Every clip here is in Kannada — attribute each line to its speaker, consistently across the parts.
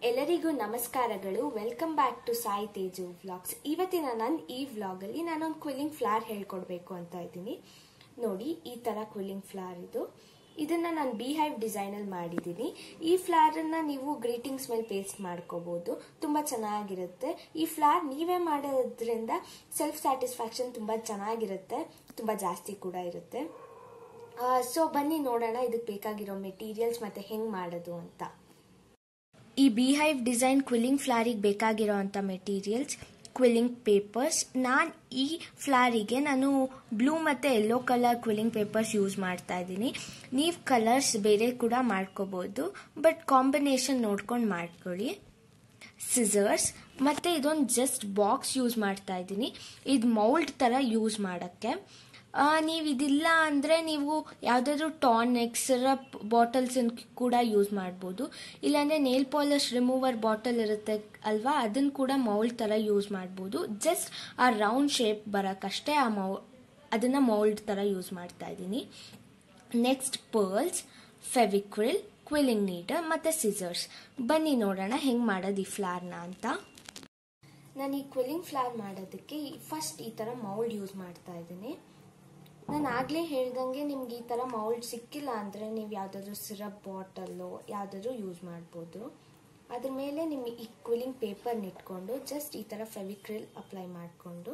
Speaker 1: ಎಲ್ಲರಿಗೂ ನಮಸ್ಕಾರಗಳು welcome back to Sai Teju vlogs ಇವತ್ತಿನ ನನ್ನ ಈ ವ್ಲಾಗಲ್ಲಿ ನಾನೊಂದು ಕ್ವಿಲ್ಲಿಂಗ್ ಫ್ಲಾರ್ ಹೇಳ್ಕೊಡ್ಬೇಕು ಅಂತ ಇದ್ದೀನಿ ನೋಡಿ ಈ ಥರ ಕ್ವಿಲ್ಲಿಂಗ್ ಫ್ಲಾರ್ ಇದು ಇದನ್ನ ನಾನು ಬಿ ಹೈವ್ ಡಿಸೈನಲ್ಲಿ ಮಾಡಿದ್ದೀನಿ ಈ ಫ್ಲಾರನ್ನ ನೀವು ಗ್ರೀಟಿಂಗ್ಸ್ ಮೇಲೆ ಪೇಸ್ಟ್ ಮಾಡ್ಕೋಬಹುದು ತುಂಬ ಚೆನ್ನಾಗಿರುತ್ತೆ ಈ ಫ್ಲಾರ್ ನೀವೇ ಮಾಡೋದ್ರಿಂದ ಸೆಲ್ಫ್ ಸ್ಯಾಟಿಸ್ಫ್ಯಾಕ್ಷನ್ ತುಂಬ ಚೆನ್ನಾಗಿರುತ್ತೆ ತುಂಬ ಜಾಸ್ತಿ ಕೂಡ ಇರುತ್ತೆ ಸೊ ಬನ್ನಿ ನೋಡೋಣ ಇದಕ್ಕೆ ಬೇಕಾಗಿರೋ ಮೆಟೀರಿಯಲ್ಸ್ ಮತ್ತೆ ಹೆಂಗ್ ಮಾಡೋದು ಅಂತ ಈ ಬಿ ಹೈವ್ ಡಿಸೈನ್ ಕ್ವಿಲ್ಲಿಂಗ್ ಫ್ಲಾರಿಗೆ ಬೇಕಾಗಿರೋ ಅಂಥ ಮೆಟೀರಿಯಲ್ಸ್ ಕ್ವಿಲ್ಲಿಂಗ್ ಪೇಪರ್ಸ್ ನಾನು ಈ ಫ್ಲಾರಿಗೆ ನಾನು ಬ್ಲೂ ಮತ್ತು yellow colour quilling papers use ಮಾಡ್ತಾ ಇದ್ದೀನಿ ನೀವು ಕಲರ್ಸ್ ಬೇರೆ ಕೂಡ ಮಾಡ್ಕೋಬೋದು ಬಟ್ ಕಾಂಬಿನೇಷನ್ ನೋಡ್ಕೊಂಡು ಮಾಡ್ಕೊಳ್ಳಿ ಸಿಸರ್ಸ್ ಮತ್ತು ಇದೊಂದು ಜಸ್ಟ್ ಬಾಕ್ಸ್ ಯೂಸ್ ಮಾಡ್ತಾ ಇದ್ದೀನಿ ಇದು ಮೌಲ್ಡ್ ಥರ ಯೂಸ್ ಮಾಡೋಕ್ಕೆ ನೀವು ಇದಿಲ್ಲ ಅಂದರೆ ನೀವು ಯಾವುದಾದ್ರೂ ಟಾನಿಕ್ ಸಿರಪ್ ಬಾಟಲ್ಸ್ ಕೂಡ ಯೂಸ್ ಮಾಡ್ಬೋದು ಇಲ್ಲಾಂದರೆ ನೇಲ್ ಪಾಲಿಶ್ ರಿಮೂವರ್ ಬಾಟಲ್ ಇರುತ್ತೆ ಅಲ್ವಾ ಅದನ್ನು ಕೂಡ ಮೌಲ್ಡ್ ಥರ ಯೂಸ್ ಮಾಡ್ಬೋದು ಜಸ್ಟ್ ಆ ರೌಂಡ್ ಶೇಪ್ ಬರೋಕ್ಕಷ್ಟೇ ಆ ಮೌ ಅದನ್ನು ಮೌಲ್ಡ್ ಥರ ಯೂಸ್ ಮಾಡ್ತಾ ಇದ್ದೀನಿ ನೆಕ್ಸ್ಟ್ ಪರ್ಲ್ಸ್ ಫೆವಿಕ್ವಿಲ್ ಕ್ವಿಲಿಂಗ್ ನೀಡರ್ ಮತ್ತು ಸಿಸರ್ಸ್ ಬನ್ನಿ ನೋಡೋಣ ಹೆಂಗೆ ಮಾಡೋದು ಈ ಫ್ಲಾರ್ನ ಅಂತ ನಾನು ಈ ಕ್ವಿಲಿಂಗ್ ಫ್ಲಾರ್ ಮಾಡೋದಕ್ಕೆ ಫಸ್ಟ್ ಈ ಥರ ಮೌಲ್ಡ್ ಯೂಸ್ ಮಾಡ್ತಾ ಇದ್ದೀನಿ ನಾನು ಆಗಲೇ ಹೇಳ್ದಂಗೆ ನಿಮ್ಗೆ ಈ ಥರ ಮೌಲ್ಡ್ ಸಿಕ್ಕಿಲ್ಲ ಅಂದರೆ ನೀವು ಯಾವುದಾದ್ರೂ ಸಿರಪ್ ಬಾಟಲ್ಲು ಯಾವುದಾದ್ರೂ ಯೂಸ್ ಮಾಡ್ಬೋದು ಅದ್ರ ಮೇಲೆ ನಿಮ್ಮ ಈ ಕ್ವಿಲಿಂಗ್ ಪೇಪರ್ನ ಇಟ್ಕೊಂಡು ಜಸ್ಟ್ ಈ ಥರ ಫೆವಿಕ್ರಿಲ್ ಅಪ್ಲೈ ಮಾಡಿಕೊಂಡು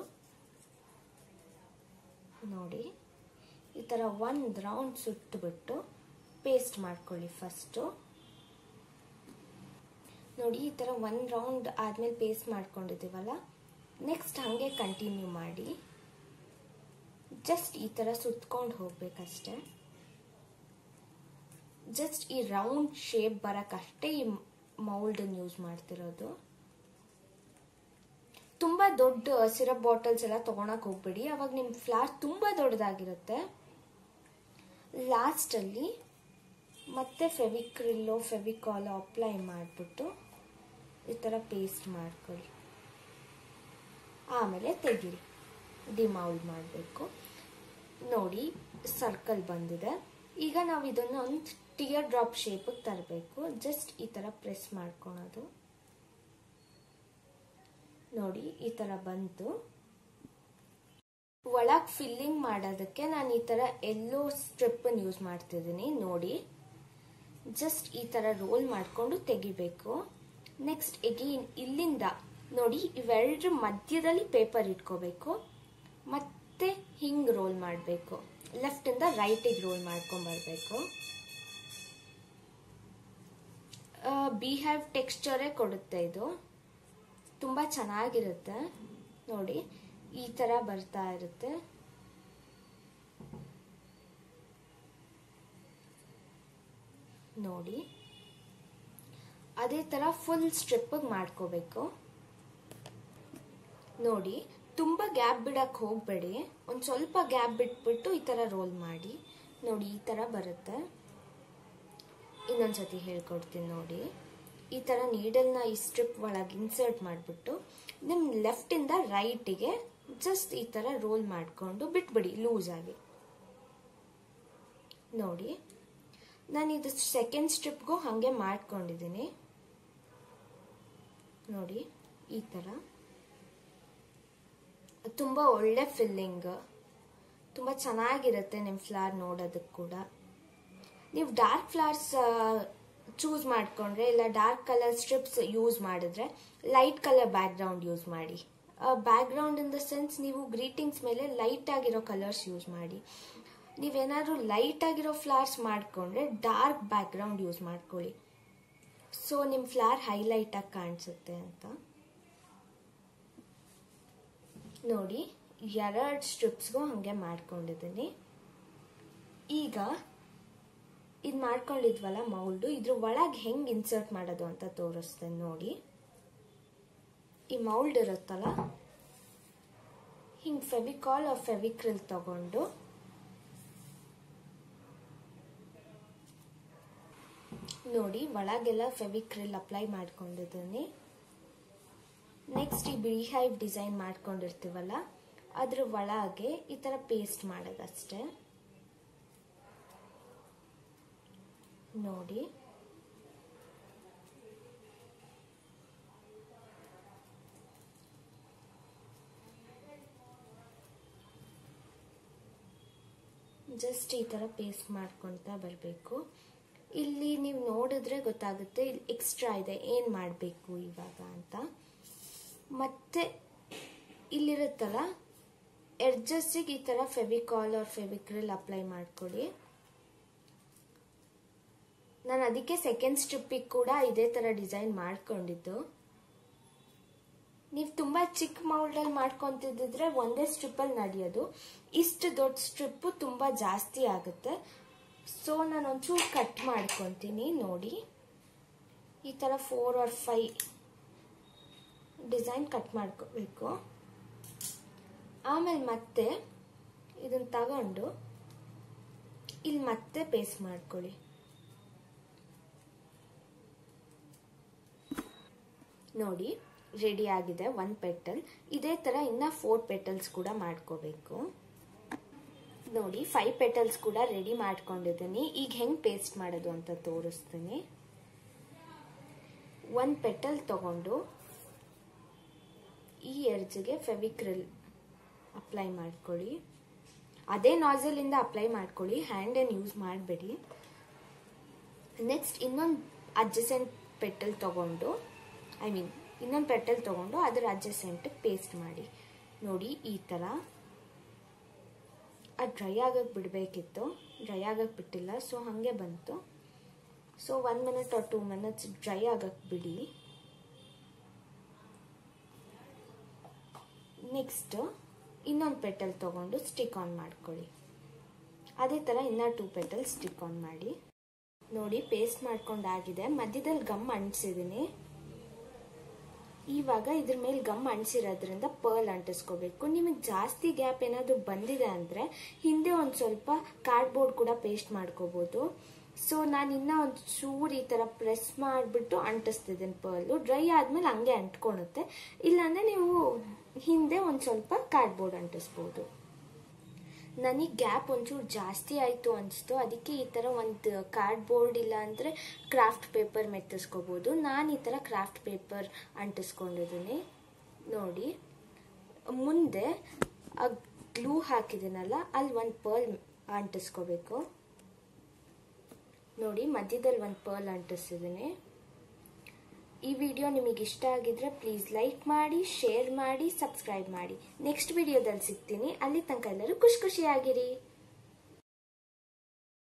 Speaker 1: ನೋಡಿ ಈ ಥರ ಒಂದು ರೌಂಡ್ ಸುಟ್ಟುಬಿಟ್ಟು ಪೇಸ್ಟ್ ಮಾಡ್ಕೊಳ್ಳಿ ಫಸ್ಟು ನೋಡಿ ಈ ಥರ ಒಂದು ರೌಂಡ್ ಆದಮೇಲೆ ಪೇಸ್ಟ್ ಮಾಡ್ಕೊಂಡಿದ್ದೀವಲ್ಲ ನೆಕ್ಸ್ಟ್ ಹಾಗೆ ಕಂಟಿನ್ಯೂ ಮಾಡಿ ಜಸ್ಟ್ ಈ ಥರ ಸುತ್ಕೊಂಡು ಹೋಗ್ಬೇಕಷ್ಟೆ ಜಸ್ಟ್ ಈ ರೌಂಡ್ ಶೇಪ್ ಬರೋಕ್ಕಷ್ಟೇ ಈ ಮೌಲ್ಡನ್ನು ಯೂಸ್ ಮಾಡ್ತಿರೋದು ತುಂಬ ದೊಡ್ಡ ಸಿರಪ್ ಬಾಟಲ್ಸ್ ಎಲ್ಲ ತೊಗೊಳಕ್ಕೆ ಹೋಗ್ಬೇಡಿ ಅವಾಗ ನಿಮ್ಮ ಫ್ಲಾರ್ ತುಂಬ ದೊಡ್ಡದಾಗಿರುತ್ತೆ ಲಾಸ್ಟಲ್ಲಿ ಮತ್ತೆ ಫೆವಿಕ್ರಿಲ್ಲೋ ಫೆವಿಕಾಲೋ ಅಪ್ಲೈ ಮಾಡಿಬಿಟ್ಟು ಈ ಥರ ಪೇಸ್ಟ್ ಮಾಡ್ಕೊಳ್ಳಿ ಆಮೇಲೆ ತೆಗೀರಿ ಡಿಮೌಲ್ಡ್ ಮಾಡಬೇಕು ನೋಡಿ ಸರ್ಕಲ್ ಬಂದಿದೆ ಈಗ ನಾವು ಇದನ್ನು ಒಂದು ಟಿಯರ್ ಡ್ರಾಪ್ ಶೇಪಿಗೆ ತರಬೇಕು ಜಸ್ಟ್ ಈ ಥರ ಪ್ರೆಸ್ ಮಾಡ್ಕೊಳೋದು ನೋಡಿ ಈ ಥರ ಬಂತು ಒಳಗೆ ಫಿಲ್ಲಿಂಗ್ ಮಾಡೋದಕ್ಕೆ ನಾನು ಈ ಥರ ಎಲ್ಲೋ ಸ್ಟ್ರಿಪ್ಪನ್ನು ಯೂಸ್ ಮಾಡ್ತಿದ್ದೀನಿ ನೋಡಿ ಜಸ್ಟ್ ಈ ಥರ ರೋಲ್ ಮಾಡಿಕೊಂಡು ತೆಗಿಬೇಕು ನೆಕ್ಸ್ಟ್ ಎಗೇನ್ ಇಲ್ಲಿಂದ ನೋಡಿ ಇವೆರಡರ ಮಧ್ಯದಲ್ಲಿ ಪೇಪರ್ ಇಟ್ಕೋಬೇಕು ಮತ್ತೆ ಹಿಂಗೆ ರೋಲ್ ಮಾಡಬೇಕು ಲೆಫ್ಟಿಂದ ರೈಟಿಗೆ ರೋಲ್ ಮಾಡ್ಕೊಂಬರ್ಬೇಕು ಬಿ ಹ್ಯಾವ್ ಟೆಕ್ಸ್ಚರೇ ಕೊಡುತ್ತೆ ಇದು ತುಂಬ ಚೆನ್ನಾಗಿರುತ್ತೆ ನೋಡಿ ಈ ಥರ ಬರ್ತಾ ಇರುತ್ತೆ ನೋಡಿ ಅದೇ ಥರ ಫುಲ್ ಸ್ಟ್ರಿಪ್ಪಿಗೆ ಮಾಡ್ಕೋಬೇಕು ನೋಡಿ ತುಂಬ ಗ್ಯಾಪ್ ಬಿಡಕ್ಕೆ ಹೋಗಬೇಡಿ ಒಂದು ಸ್ವಲ್ಪ ಗ್ಯಾಪ್ ಬಿಟ್ಬಿಟ್ಟು ಈ ಥರ ರೋಲ್ ಮಾಡಿ ನೋಡಿ ಈ ಥರ ಬರುತ್ತೆ ಇನ್ನೊಂದ್ಸತಿ ಹೇಳ್ಕೊಡ್ತೀನಿ ನೋಡಿ ಈ ಥರ ನೀಡಲ್ನ ಈ ಸ್ಟ್ರಿಪ್ ಒಳಗೆ ಇನ್ಸರ್ಟ್ ಮಾಡಿಬಿಟ್ಟು ನಿಮ್ಮ ಲೆಫ್ಟಿಂದ ರೈಟಿಗೆ ಜಸ್ಟ್ ಈ ಥರ ರೋಲ್ ಮಾಡಿಕೊಂಡು ಬಿಟ್ಬಿಡಿ ಲೂಸಾಗಿ ನೋಡಿ ನಾನು ಇದು ಸೆಕೆಂಡ್ ಸ್ಟ್ರಿಪ್ಗೂ ಹಾಗೆ ಮಾಡ್ಕೊಂಡಿದ್ದೀನಿ ನೋಡಿ ಈ ಥರ ತುಂಬ ಒಳ್ಳೆ ಫಿಲ್ಲಿಂಗ್ ತುಂಬ ಚೆನ್ನಾಗಿರುತ್ತೆ ನಿಮ್ಮ ಫ್ಲಾರ್ ನೋಡೋದಕ್ಕೆ ಕೂಡ ನೀವು ಡಾರ್ಕ್ ಫ್ಲವರ್ಸ್ ಚೂಸ್ ಮಾಡಿಕೊಂಡ್ರೆ ಇಲ್ಲ ಡಾರ್ಕ್ ಕಲರ್ ಸ್ಟ್ರಿಪ್ಸ್ ಯೂಸ್ ಮಾಡಿದ್ರೆ ಲೈಟ್ ಕಲರ್ ಬ್ಯಾಕ್ಗ್ರೌಂಡ್ ಯೂಸ್ ಮಾಡಿ ಬ್ಯಾಕ್ಗ್ರೌಂಡ್ ಇನ್ ದ ಸೆನ್ಸ್ ನೀವು ಗ್ರೀಟಿಂಗ್ಸ್ ಮೇಲೆ ಲೈಟ್ ಆಗಿರೋ ಕಲರ್ಸ್ ಯೂಸ್ ಮಾಡಿ ನೀವೇನಾದ್ರೂ ಲೈಟ್ ಆಗಿರೋ ಫ್ಲವರ್ಸ್ ಮಾಡಿಕೊಂಡ್ರೆ ಡಾರ್ಕ್ ಬ್ಯಾಕ್ಗ್ರೌಂಡ್ ಯೂಸ್ ಮಾಡ್ಕೊಳ್ಳಿ ಸೊ ನಿಮ್ಮ ಫ್ಲವರ್ ಹೈಲೈಟ್ ಆಗಿ ಕಾಣಿಸುತ್ತೆ ಅಂತ ನೋಡಿ ಎರಡು ಸ್ಟ್ರಿಪ್ಸ್ಗೂ ಹಾಗೆ ಮಾಡ್ಕೊಂಡಿದ್ದೀನಿ ಈಗ ಇದು ಮಾಡ್ಕೊಂಡಿದ್ವಲ್ಲ ಮೌಲ್ಡು ಇದ್ರ ಒಳಗೆ ಹೆಂಗೆ ಇನ್ಸರ್ಟ್ ಮಾಡೋದು ಅಂತ ತೋರಿಸ್ತೇನೆ ನೋಡಿ ಈ ಮೌಲ್ಡ್ ಇರುತ್ತಲ್ಲ ಹಿಂಗೆ ಫೆವಿಕಾಲ್ ಆ ಫೆವಿಕ್ರಿಲ್ ತಗೊಂಡು ನೋಡಿ ಒಳಗೆಲ್ಲ ಫೆವಿಕ್ರಿಲ್ ಅಪ್ಲೈ ಮಾಡ್ಕೊಂಡಿದ್ದೀನಿ ನೆಕ್ಸ್ಟ್ ಈ ಬಿ ಹೈವ್ ಡಿಸೈನ್ ಮಾಡ್ಕೊಂಡಿರ್ತೀವಲ್ಲ ಅದ್ರ ಒಳಗೆ ಈ ಥರ ಪೇಸ್ಟ್ ಮಾಡೋದಷ್ಟೇ ನೋಡಿ ಜಸ್ಟ್ ಈ ಥರ ಪೇಸ್ಟ್ ಮಾಡ್ಕೊತಾ ಬರಬೇಕು ಇಲ್ಲಿ ನೀವು ನೋಡಿದ್ರೆ ಗೊತ್ತಾಗುತ್ತೆ ಇಲ್ಲಿ ಎಕ್ಸ್ಟ್ರಾ ಇದೆ ಏನು ಮಾಡಬೇಕು ಇವಾಗ ಅಂತ ಮತ್ತೆ ಇಲ್ಲಿರುತ್ತಲ್ಲ ಎಡ್ಜಸ್ಟಿಗೆ ಈ ಥರ ಫೆವಿಕಾಲ್ ಆರ್ ಫೆವಿಕ್ರಿಲ್ ಅಪ್ಲೈ ಮಾಡ್ಕೊಳ್ಳಿ ನಾನು ಅದಕ್ಕೆ ಸೆಕೆಂಡ್ ಸ್ಟ್ರಿಪ್ಪಿಗೆ ಕೂಡ ಇದೇ ಥರ ಡಿಸೈನ್ ಮಾಡ್ಕೊಂಡಿದ್ದು ನೀವು ತುಂಬ ಚಿಕ್ಕ ಮೌಲ್ಡಲ್ಲಿ ಮಾಡ್ಕೊತಿದ್ದಿದ್ರೆ ಒಂದೇ ಸ್ಟ್ರಿಪ್ಪಲ್ಲಿ ನಡೆಯೋದು ಇಷ್ಟು ದೊಡ್ಡ ಸ್ಟ್ರಿಪ್ಪು ತುಂಬ ಜಾಸ್ತಿ ಆಗುತ್ತೆ ಸೊ ನಾನು ಒಂಚೂರು ಕಟ್ ಮಾಡ್ಕೊತೀನಿ ನೋಡಿ ಈ ಥರ four or five design cut ಮಾಡ್ಕೋಬೇಕು ಆಮೇಲೆ ಮತ್ತೆ ಇದನ್ನು ತಗೊಂಡು ಇಲ್ಲಿ ಮತ್ತೆ ಪೇಸ್ಟ್ ಮಾಡ್ಕೊಳ್ಳಿ ನೋಡಿ ರೆಡಿ ಆಗಿದೆ ಒನ್ ಪೆಟಲ್ ಇದೇ ಥರ ಇನ್ನು ಫೋರ್ ಪೆಟಲ್ಸ್ ಕೂಡ ಮಾಡ್ಕೋಬೇಕು ನೋಡಿ ಫೈವ್ ಪೆಟಲ್ಸ್ ಕೂಡ ರೆಡಿ ಮಾಡ್ಕೊಂಡಿದ್ದೀನಿ ಈಗ ಹೆಂಗೆ ಪೇಸ್ಟ್ ಮಾಡೋದು ಅಂತ ತೋರಿಸ್ತೀನಿ ಒಂದು ಪೆಟಲ್ ತಗೊಂಡು ಈ ಎಡ್ಜ್ಗೆ ಫೆವಿಕ್ರಿಲ್ ಅಪ್ಲೈ ಮಾಡ್ಕೊಳ್ಳಿ ಅದೇ ನಾಸಲಿಂದ ಅಪ್ಲೈ ಮಾಡ್ಕೊಳ್ಳಿ ಹ್ಯಾಂಡ್ ಏನು ಯೂಸ್ ಮಾಡಬೇಡಿ ನೆಕ್ಸ್ಟ್ ಇನ್ನೊಂದು ಅಡ್ಜಸೆಂಟ್ ಪೆಟಲ್ ತಗೊಂಡು ಐ ಮೀನ್ ಇನ್ನೊಂದು ಪೆಟಲ್ ತೊಗೊಂಡು ಅದರ ಅಡ್ಜಸೆಂಟಿಗೆ ಪೇಸ್ಟ್ ಮಾಡಿ ನೋಡಿ ಈ ಥರ ಅದು ಡ್ರೈ ಆಗಕ್ಕೆ ಬಿಡಬೇಕಿತ್ತು ಡ್ರೈ ಆಗಕ್ಕೆ ಬಿಟ್ಟಿಲ್ಲ ಸೊ ಹಾಗೆ ಬಂತು so one minute or two minutes dry ಆಗಕ್ಕೆ ಬಿಡಿ ನೆಕ್ಸ್ಟ್ ಇನ್ನೊಂದು ಪೆಟಲ್ ತೊಗೊಂಡು ಸ್ಟಿಕ್ ಆನ್ ಮಾಡ್ಕೊಳ್ಳಿ ಅದೇ ಥರ ಇನ್ನೂ ಟೂ ಪೆಟಲ್ ಸ್ಟಿಕ್ ಆನ್ ಮಾಡಿ ನೋಡಿ ಪೇಸ್ಟ್ ಮಾಡ್ಕೊಂಡಾಗಿದೆ ಮಧ್ಯದಲ್ಲಿ ಗಮ್ ಅಂಟಿಸಿದ್ದೀನಿ ಇವಾಗ ಇದ್ರ ಮೇಲೆ ಗಮ್ ಅಂಟಿಸಿರೋದ್ರಿಂದ ಪರ್ಲ್ ಅಂಟಿಸ್ಕೋಬೇಕು ನಿಮಗೆ ಜಾಸ್ತಿ ಗ್ಯಾಪ್ ಏನಾದರೂ ಬಂದಿದೆ ಅಂದರೆ ಹಿಂದೆ ಒಂದು ಸ್ವಲ್ಪ ಕಾರ್ಡ್ಬೋರ್ಡ್ ಕೂಡ ಪೇಸ್ಟ್ ಮಾಡ್ಕೋಬೋದು ಸೊ ನಾನು ಇನ್ನೂ ಒಂದು ಚೂರು ಈ ಥರ ಪ್ರೆಸ್ ಮಾಡಿಬಿಟ್ಟು ಅಂಟಿಸ್ತಿದ್ದೀನಿ ಪರ್ಲು ಡ್ರೈ ಆದಮೇಲೆ ಹಂಗೆ ಅಂಟ್ಕೊಳುತ್ತೆ ಇಲ್ಲಾಂದರೆ ನೀವು ಹಿಂದೆ ಒಂದು ಸ್ವಲ್ಪ ಕಾರ್ಡ್ಬೋರ್ಡ್ ಅಂಟಿಸ್ಬೋದು ನನಗೆ ಗ್ಯಾಪ್ ಒಂಚೂರು ಜಾಸ್ತಿ ಆಯಿತು ಅನಿಸ್ತು ಅದಕ್ಕೆ ಈ ಥರ ಒಂದು ಕಾರ್ಡ್ಬೋರ್ಡ್ ಇಲ್ಲ ಅಂದರೆ ಕ್ರಾಫ್ಟ್ ಪೇಪರ್ ಮೆತ್ತಿಸ್ಕೋಬೋದು ನಾನು ಈ ಥರ ಕ್ರಾಫ್ಟ್ ಪೇಪರ್ ಅಂಟಿಸ್ಕೊಂಡಿದ್ದೀನಿ ನೋಡಿ ಮುಂದೆ ಆ ಗ್ಲೂ ಹಾಕಿದ್ದೀನಲ್ಲ ಅಲ್ಲಿ ಒಂದು ಪರ್ಲ್ ಅಂಟಿಸ್ಕೋಬೇಕು ನೋಡಿ ಮಧ್ಯದಲ್ಲಿ ಒಂದು ಪರ್ಲ್ ಅಂಟಿಸಿದ್ದೀನಿ ಈ ವಿಡಿಯೋ ನಿಮಗೆ ಇಷ್ಟ ಆಗಿದ್ರೆ ಪ್ಲೀಸ್ ಲೈಕ್ ಮಾಡಿ ಶೇರ್ ಮಾಡಿ ಸಬ್ಸ್ಕ್ರೈಬ್ ಮಾಡಿ ನೆಕ್ಸ್ಟ್ ವಿಡಿಯೋದಲ್ಲಿ ಸಿಗ್ತೀನಿ ಅಲ್ಲಿ ತನಕ ಎಲ್ಲರೂ ಖುಷಿ ಖುಷಿಯಾಗಿರಿ